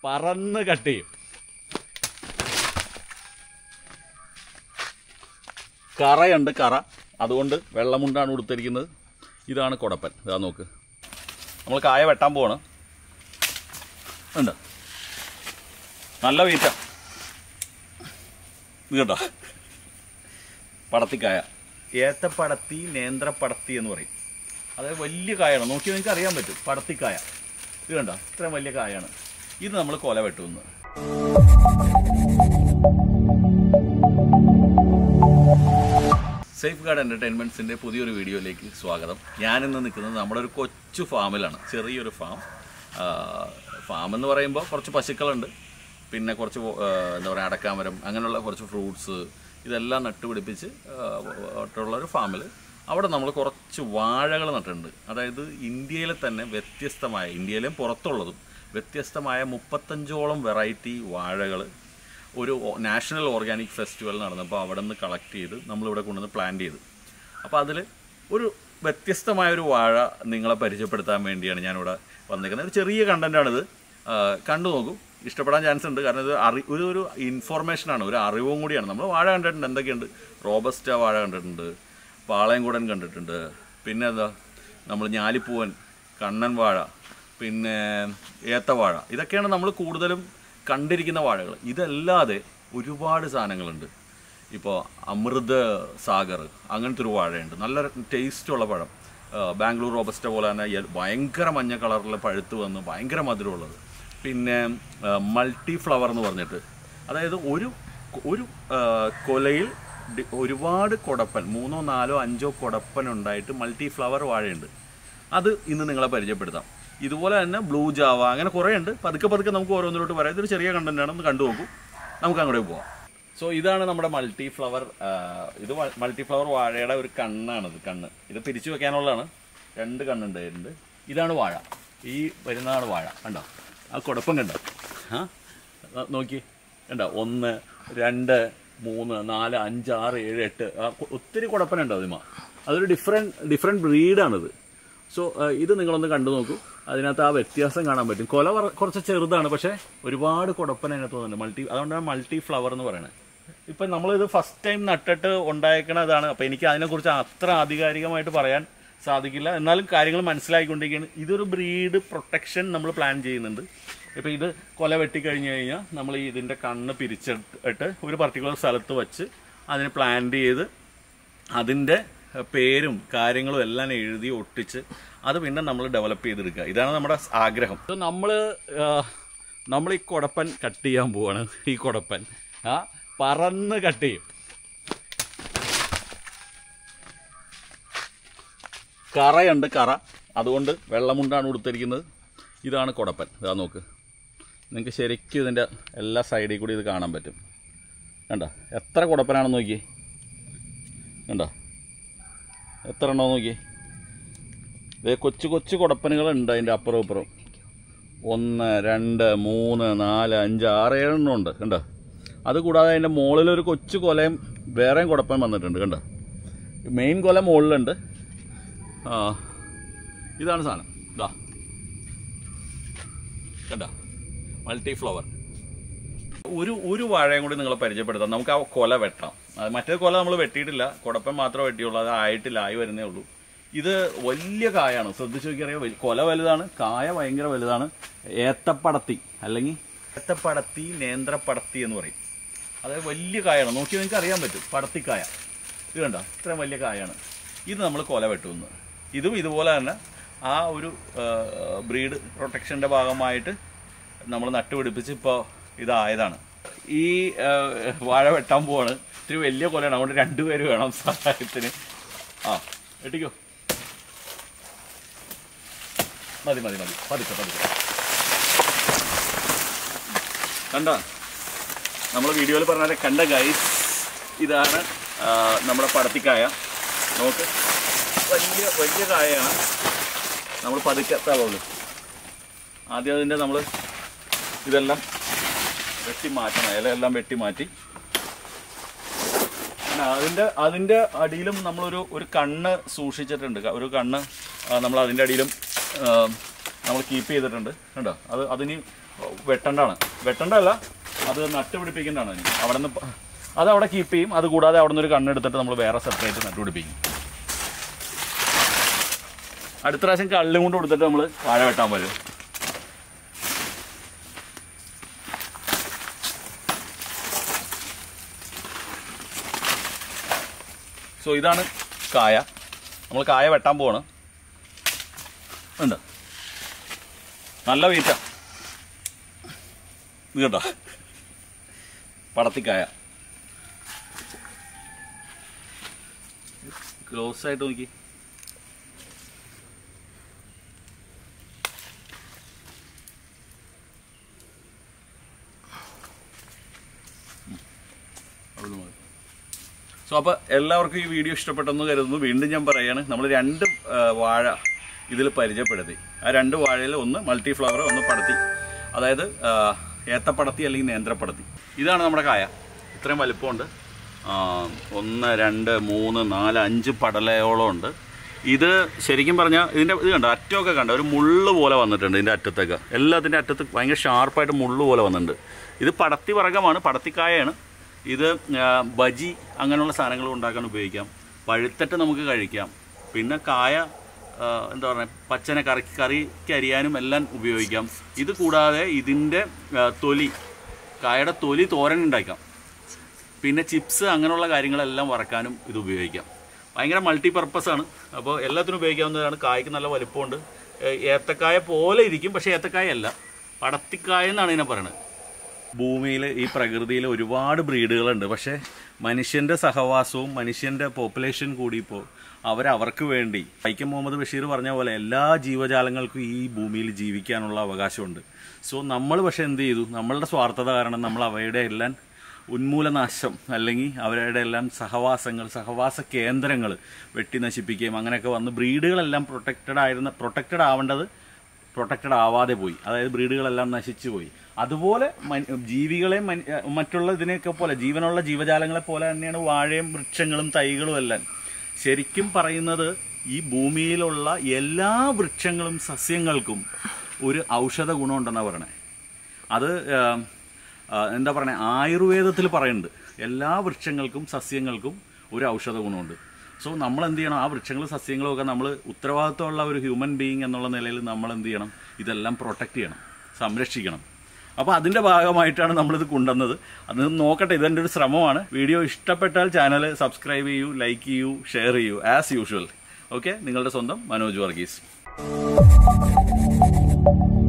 പറന്ന് കട്ട് ചെയ്യും കറയുണ്ട് കറ അതുകൊണ്ട് വെള്ളമുണ്ടാണ് കൊടുത്തിരിക്കുന്നത് ഇതാണ് കൊടപ്പൻ ഇതാ നോക്ക് നമ്മൾ കായ വെട്ടാൻ പോവാണ് ഉണ്ട് നല്ല വീറ്റ ഇത് കേട്ടോ പടത്തിക്കായ ഏത്തപ്പടത്തി നേന്ത്രപ്പടത്തി എന്ന് പറയും അതായത് വലിയ കായാണ് നോക്കി നിങ്ങൾക്ക് അറിയാൻ പറ്റും പടത്തിക്കായ ഇത് കണ്ടോ ഇത്രയും വലിയ കായാണ് ഇത് നമ്മൾ കൊല വെട്ടുന്നത് സേഫ് ഗാർഡ് എൻ്റർടൈൻമെൻറ്റ്സിൻ്റെ പുതിയൊരു വീഡിയോയിലേക്ക് സ്വാഗതം ഞാനിന്ന് നിൽക്കുന്നത് നമ്മുടെ ഒരു കൊച്ചു ഫാമിലാണ് ചെറിയൊരു ഫാം ഫാം എന്ന് പറയുമ്പോൾ കുറച്ച് പശുക്കളുണ്ട് പിന്നെ കുറച്ച് വോ- ആ, എന്താ പറയുക അടക്കാമരം അങ്ങനെയുള്ള കുറച്ച് ഫ്രൂട്ട്സ് ഇതെല്ലാം നട്ടുപിടിപ്പിച്ച് ഉള്ളൊരു ഫാമിൽ അവിടെ നമ്മൾ കുറച്ച് വാഴകൾ നട്ടിട്ടുണ്ട് അതായത് ഇന്ത്യയിലെ തന്നെ വ്യത്യസ്തമായ ഇന്ത്യയിലെയും പുറത്തുള്ളതും വ്യത്യസ്തമായ മുപ്പത്തഞ്ചോളം വെറൈറ്റി വാഴകൾ ഒരു ഓ- നാഷണൽ ഓർഗാനിക് ഫെസ്റ്റിവൽ നടന്നപ്പോൾ അവിടെ നിന്ന് കളക്ട് ചെയ്ത് നമ്മളിവിടെ കൊണ്ടുവന്ന് പ്ലാൻ ചെയ്തു അപ്പോൾ അതിൽ ഒരു വ്യത്യസ്തമായ ഒരു വാഴ നിങ്ങളെ പരിചയപ്പെടുത്താൻ വേണ്ടിയാണ് ഞാനിവിടെ വന്നിരിക്കുന്നത് ഒരു ചെറിയ കണ്ടൻറ്റാണിത് കണ്ടു നോക്കൂ ഇഷ്ടപ്പെടാൻ ചാൻസ് ഉണ്ട് കാരണം ഇത് അറി ഒരു ഒരു ഇൻഫോർമേഷനാണ് ഒരു അറിവും കൂടിയാണ് നമ്മൾ വാഴ കണ്ടിട്ടുണ്ട് എന്തൊക്കെയുണ്ട് റോബസ്റ്റ വാഴ കണ്ടിട്ടുണ്ട് പാളയംകുടൻ കണ്ടിട്ടുണ്ട് പിന്നെ എന്താ നമ്മൾ ഞാലിപ്പൂവൻ കണ്ണൻ വാഴ പിന്നെ ഏത്തവാഴ ഇതൊക്കെയാണ് നമ്മൾ കൂടുതലും കണ്ടിരിക്കുന്ന വാഴകൾ ഇതല്ലാതെ ഒരുപാട് സാധനങ്ങളുണ്ട് ഇപ്പോൾ അമൃത സാഗർ അങ്ങനത്തെ ഒരു വാഴയുണ്ട് നല്ല ടേസ്റ്റുള്ള പഴം ആ, ബാംഗ്ലൂർ റോബസ്റ്റ പോലെ തന്നെ യെ- ഭയങ്കര മഞ്ഞ കളറിൽ പഴുത്ത് വന്ന് ഭയങ്കര മധുരമുള്ളത് പിന്നെ മൾട്ടി ഫ്ലവർ എന്ന് പറഞ്ഞിട്ട് അതായത് ഒരു ഒരു ആ, കൊലയിൽ ഡി- ഒരുപാട് കൊടപ്പൻ മൂന്നോ നാലോ അഞ്ചോ കൊടപ്പൻ ഉണ്ടായിട്ട് മൾട്ടി ഫ്ലവർ വാഴയുണ്ട് അത് ഇന്ന് നിങ്ങളെ പരിചയപ്പെടുത്താം ഇതുപോലെ തന്നെ ബ്ലൂ ജാവ അങ്ങനെ കുറേ ഉണ്ട് പതുക്കെ പതുക്കെ നമുക്ക് ഓരോന്നിലോട്ട് പറയാം ഇതൊരു ചെറിയ കണ്ടന്റ് ആണ് ഒന്ന് കണ്ടു നോക്കൂ നമുക്ക് അങ്ങോട്ട് പോവാം സോ ഇതാണ് നമ്മുടെ മൾട്ടി ഫ്ലവർ ഇത് മൾട്ടി ഫ്ലവർ വാഴയുടെ ഒരു കണ്ണാണിത് കണ്ണ് ഇത് പിരിച്ചു വെക്കാനുള്ളതാണ് രണ്ട് കണ്ണുണ്ട് ഇതിൻ്റെ ഇതാണ് വാഴ ഈ വരുന്നതാണ് വാഴ കണ്ടോ ആ കുഴപ്പം കണ്ടോ ആ ആ, നോക്കി കണ്ടോ ഒന്ന് രണ്ട് മൂന്ന് നാല് അഞ്ച് ആറ് ഏഴ് എട്ട് ആ, കൊ- ഒത്തിരി കുഴപ്പനുണ്ട് അതിമ അതൊരു ഡിഫറെൻറ്റ് ഡിഫറെൻറ്റ് ബ്രീഡാണിത് സോ ഇത് നിങ്ങളൊന്ന് കണ്ടു നോക്കൂ അതിനകത്ത് ആ വ്യത്യാസം കാണാൻ പറ്റും കൊല വറ- കുറച്ച് ചെറുതാണ് പക്ഷേ ഒരുപാട് കുഴപ്പന അതിനകത്ത് തോന്നുന്നുണ്ട് മൾട്ടി അതുകൊണ്ടാണ് മൾട്ടി ഫ്ലവർ എന്ന് പറയുന്നത് ഇപ്പം നമ്മളിത് ഫസ്റ്റ് ടൈം നട്ടിട്ട് ഉണ്ടായിരിക്കണതാണ് അപ്പോൾ എനിക്ക് അതിനെക്കുറിച്ച് അത്ര ആധികാരികമായിട്ട് പറയാൻ സാധിക്കില്ല എന്നാലും കാര്യങ്ങൾ മനസ്സിലായിക്കൊണ്ടിരിക്കുകയാണ് ഇതൊരു ബ്രീഡ് പ്രൊട്ടക്ഷൻ നമ്മൾ പ്ലാൻ ചെയ്യുന്നുണ്ട് ഇപ്പോൾ ഇത് കൊല വെട്ടിക്കഴിഞ്ഞ് കഴിഞ്ഞാൽ നമ്മൾ ഈ ഇതിൻ്റെ കണ്ണ് പിരിച്ചിട്ട് ഒരു പർട്ടിക്കുലർ സ്ഥലത്ത് വെച്ച് അതിനെ പ്ലാന്റ് ചെയ്ത് അതിൻ്റെ പേരും കാര്യങ്ങളും എല്ലാം എഴുതി ഒട്ടിച്ച് അത് പിന്നെ നമ്മൾ ഡെവലപ്പ് ചെയ്തെടുക്കുക ഇതാണ് നമ്മുടെ ആഗ്രഹം നമ്മൾ നമ്മൾ ഈ കുടപ്പൻ കട്ട് ചെയ്യാൻ പോവാണ് ഈ കുടപ്പൻ ആ പറന്ന് കട്ട് ചെയ്യും കറയുണ്ട് കറ അതുകൊണ്ട് വെള്ളമുണ്ടാണ് കൊടുത്തിരിക്കുന്നത് ഇതാണ് കുടപ്പൻ ഇതാ നോക്ക് നിങ്ങൾക്ക് ശരിക്കും ഇതിൻ്റെ എല്ലാ സൈഡിൽ കൂടി ഇത് കാണാൻ പറ്റും കണ്ടോ എത്ര കുടപ്പനാണെന്ന് നോക്കിയേ കണ്ടോ എത്ര ഉണ്ടോ നോക്കി ഇതേ കൊച്ചു കൊച്ചു കുടപ്പനുകളുണ്ട് അതിൻ്റെ അപ്പുറം ഇപ്പുറം ഒന്ന് രണ്ട് മൂന്ന് നാല് അഞ്ച് ആറ് ഏഴെണ്ണം ഉണ്ട് കണ്ടോ അത് കൂടാതെ അതിൻ്റെ മുകളിലൊരു കൊച്ചു കൊലയും വേറെയും കുടപ്പൻ വന്നിട്ടുണ്ട് കണ്ടോ മെയിൻ കൊല മുകളിലുണ്ട് ആ ഇതാണ് സാധനം ഇതാ കണ്ടോ മൾട്ടി ഫ്ലവർ ഒരു ഒരു വാഴയും കൂടി നിങ്ങളെ പരിചയപ്പെടുത്താം നമുക്ക് ആ കൊല വെട്ടാം അത് മറ്റേ കൊല നമ്മൾ വെട്ടിയിട്ടില്ല കുടപ്പൻ മാത്രമേ വെട്ടിയുള്ളൂ അത് ആയിട്ടില്ല ആയി വരുന്നേ ഉള്ളൂ ഇത് വലിയ കായാണ് ശ്രദ്ധിച്ചു നോക്കിയറിയാം വലി- കൊല വലുതാണ് കായ ഭയങ്കര വലുതാണ് ഏത്തപ്പടത്തി അല്ലെങ്കിൽ ഏത്തപ്പടത്തി നേന്ത്രപ്പടത്തി എന്ന് പറയും അതായത് വലിയ കായാണ് നോക്കി നിങ്ങൾക്ക് അറിയാൻ പറ്റും പടത്തിക്കായ ഇത് കണ്ടോ ഇത്രയും വലിയ കായാണ് ഇത് നമ്മൾ കൊല വെട്ടുന്നത് ഇതും ഇതുപോലെ തന്നെ ആ ഒരു ബ്രീഡ് പ്രൊട്ടക്ഷൻ്റെ ഭാഗമായിട്ട് നമ്മൾ നട്ടുപിടിപ്പിച്ച് ഇപ്പോൾ ഇതായതാണ് ഈ ആ, വാഴ വെട്ടാൻ പോവാണ് ഇത്തിരി വലിയ കൊലയാണ് അതുകൊണ്ട് രണ്ടുപേര് വേണം സഹായത്തിന് ആ വെട്ടിക്കോ മതി മതി മതി പതുക്കെ പതുക്കെ കണ്ട നമ്മൾ വീഡിയോയിൽ പറഞ്ഞ കണ്ട ഗൈസ് ഇതാണ് ആ, നമ്മുടെ പടത്തിക്കായ നോക്ക് വലിയ വലിയ കായയാണ് നമ്മൾ പതുക്കെ എത്താവുള്ളൂ ആദ്യം അതിൻ്റെ നമ്മൾ ഇതെല്ലാം വെട്ടി മാറ്റണം ഇലയെല്ലാം വെട്ടി മാറ്റി പിന്നെ അതിൻ്റെ അതിൻ്റെ അടിയിലും നമ്മളൊരു ഒരു കണ്ണ് സൂക്ഷിച്ചിട്ടുണ്ട് ക- ഒരു കണ്ണ് ആ, നമ്മൾ അതിൻ്റെ അടിയിലും ആ, നമ്മൾ കീപ്പ് ചെയ്തിട്ടുണ്ട് കണ്ടോ അത് അതിന് വെട്ടണ്ടാണ് വെട്ടണ്ടല്ല അത് നട്ട് പിടിപ്പിക്കേണ്ടതാണ് ഇനി. അവിടെ നിന്ന് അത് അവിടെ കീപ്പ് ചെയ്യും അത് കൂടാതെ അവിടെ നിന്ന് ഒരു കണ്ണെടുത്തിട്ട് നമ്മൾ വേറെ സെപ്പറേറ്റ് നട്ട് പിടിപ്പിക്കും അടുത്ത പ്രാവശ്യം കള്ളും കൊണ്ട് കൊടുത്തിട്ട് നമ്മൾ വാഴ വെട്ടാൻ വരും സോ ഇതാണ് കായ നമ്മൾ കായ വെട്ടാൻ പോവാണ് ഉണ്ട് നല്ല വീറ്റ ഇത് കേട്ടോ പടത്തിക്കായ ക്ലോസ് ആയിട്ട് നോക്കി സോ അപ്പോൾ എല്ലാവർക്കും ഈ വീഡിയോ ഇഷ്ടപ്പെട്ടെന്ന് കരുതുന്നു വീണ്ടും ഞാൻ പറയാണ് നമ്മൾ രണ്ട് ആ, വാഴ ഇതിൽ പരിചയപ്പെടുത്തി ആ രണ്ട് വാഴയിൽ ഒന്ന് മൾട്ടി ഫ്ലവർ ഒന്ന് പടത്തി അതായത് ആ, ഏത്തപ്പടത്തി അല്ലെങ്കിൽ നേന്ത്രപ്പടത്തി ഇതാണ് നമ്മുടെ കായ ഇത്രയും വലിപ്പമുണ്ട് ആ, ഒന്ന് രണ്ട് മൂന്ന് നാല് അഞ്ച് പടലയോളം ഉണ്ട് ഇത് ശരിക്കും പറഞ്ഞാൽ ഇതിൻ്റെ ഇത് കണ്ടോ അറ്റമൊക്കെ കണ്ടോ ഒരു മുള്ള് പോലെ വന്നിട്ടുണ്ട് ഇതിൻ്റെ അറ്റത്തൊക്കെ എല്ലാത്തിൻ്റെ അറ്റത്ത് ഭയങ്കര ഷാർപ്പായിട്ട് മുള്ള് പോലെ വന്നിട്ടുണ്ട് ഇത് പടത്തി വർഗ്ഗമാണ് പടത്തിക്കായാണ് ഇത് ആ, ബജി അങ്ങനെയുള്ള സാധനങ്ങൾ ഉണ്ടാക്കാൻ ഉപയോഗിക്കാം പഴുത്തിട്ട് നമുക്ക് കഴിക്കാം പിന്നെ കായ ആ, എന്താ പറയുക പച്ചനെ കറി കറിക്ക് അരിയാനും എല്ലാം ഉപയോഗിക്കാം ഇത് കൂടാതെ ഇതിൻ്റെ ആ, തൊലി കായയുടെ തൊലി തോരൻ ഉണ്ടാക്കാം പിന്നെ ചിപ്സ് അങ്ങനെയുള്ള കാര്യങ്ങളെല്ലാം വറക്കാനും ഇത് ഉപയോഗിക്കാം ഭയങ്കര മൾട്ടി പർപ്പസ് ആണ് അപ്പോൾ എല്ലാത്തിനും ഉപയോഗിക്കാവുന്നതാണ് കായ്ക്ക് നല്ല വലിപ്പമുണ്ട് ഏ, ഏത്തക്കായ പോലെ ഇരിക്കും പക്ഷേ ഏത്തക്കായ അല്ല പടത്തിക്കായ എന്നാണ് ഇതിനെ പറയുന്നത് ഭൂമിയിൽ ഈ പ്രകൃതിയിൽ ഒരുപാട് ബ്രീഡുകളുണ്ട് പക്ഷേ മനുഷ്യൻ്റെ സഹവാസവും മനുഷ്യൻ്റെ പോപ്പുലേഷൻ കൂടിയപ്പോൾ അവരവർക്ക് വേണ്ടി വൈക്കം മുഹമ്മദ് ബഷീർ പറഞ്ഞ പോലെ എല്ലാ ജീവജാലങ്ങൾക്കും ഈ ഭൂമിയിൽ ജീവിക്കാനുള്ള അവകാശമുണ്ട് സോ നമ്മൾ പക്ഷേ എന്ത് ചെയ്തു നമ്മളുടെ സ്വാർത്ഥത കാരണം നമ്മൾ അവയുടെ എല്ലാം ഉന്മൂലനാശം അല്ലെങ്കിൽ അവരുടെ എല്ലാം സഹവാസങ്ങൾ സഹവാസ കേന്ദ്രങ്ങൾ വെട്ടി നശിപ്പിക്കുകയും അങ്ങനെയൊക്കെ വന്ന് ബ്രീഡുകളെല്ലാം പ്രൊട്ടക്റ്റഡ് ആയിരുന്ന പ്രൊട്ടക്റ്റഡ് ആവേണ്ടത് പ്രൊട്ടക്റ്റഡ് ആവാതെ പോയി അതായത് ബ്രീഡുകളെല്ലാം നശിച്ചു പോയി അതുപോലെ മൻ- ജീവികളെ മൻ- ഏഹ് മറ്റുള്ള ഇതിനെയൊക്കെ പോലെ ജീവനുള്ള ജീവജാലങ്ങളെ പോലെ തന്നെയാണ് വാഴയും വൃക്ഷങ്ങളും തൈകളും എല്ലാം ശരിക്കും പറയുന്നത് ഈ ഭൂമിയിലുള്ള എല്ലാ വൃക്ഷങ്ങളും സസ്യങ്ങൾക്കും ഒരു ഔഷധ ഗുണമുണ്ടെന്നാണ് പറയണേ അത് ഏം, ആ, എന്താ പറയുക ആയുർവേദത്തിൽ പറയുന്നുണ്ട് എല്ലാ വൃക്ഷങ്ങൾക്കും സസ്യങ്ങൾക്കും ഒരു ഔഷധ ഗുണമുണ്ട് സോ നമ്മൾ എന്ത് ചെയ്യണം ആ വൃക്ഷങ്ങളും സസ്യങ്ങളും ഒക്കെ നമ്മൾ ഉത്തരവാദിത്തമുള്ള ഒരു ഹ്യൂമൻ ബീയിങ് എന്നുള്ള നിലയിൽ നമ്മൾ എന്ത് ചെയ്യണം ഇതെല്ലാം പ്രൊട്ടക്റ്റ് ചെയ്യണം സംരക്ഷിക്കണം അപ്പോൾ അതിൻ്റെ ഭാഗമായിട്ടാണ് നമ്മളിത് കൊണ്ടുവന്നത് അത് നോക്കട്ടെ ഇതെൻ്റെ ഒരു ശ്രമമാണ് വീഡിയോ ഇഷ്ടപ്പെട്ടാൽ ചാനൽ സബ്സ്ക്രൈബ് ചെയ്യൂ ലൈക്ക് ചെയ്യൂ ഷെയർ ചെയ്യൂ ആസ് യൂഷ്വൽ ഓക്കെ നിങ്ങളുടെ സ്വന്തം മനോജ് വർഗീസ്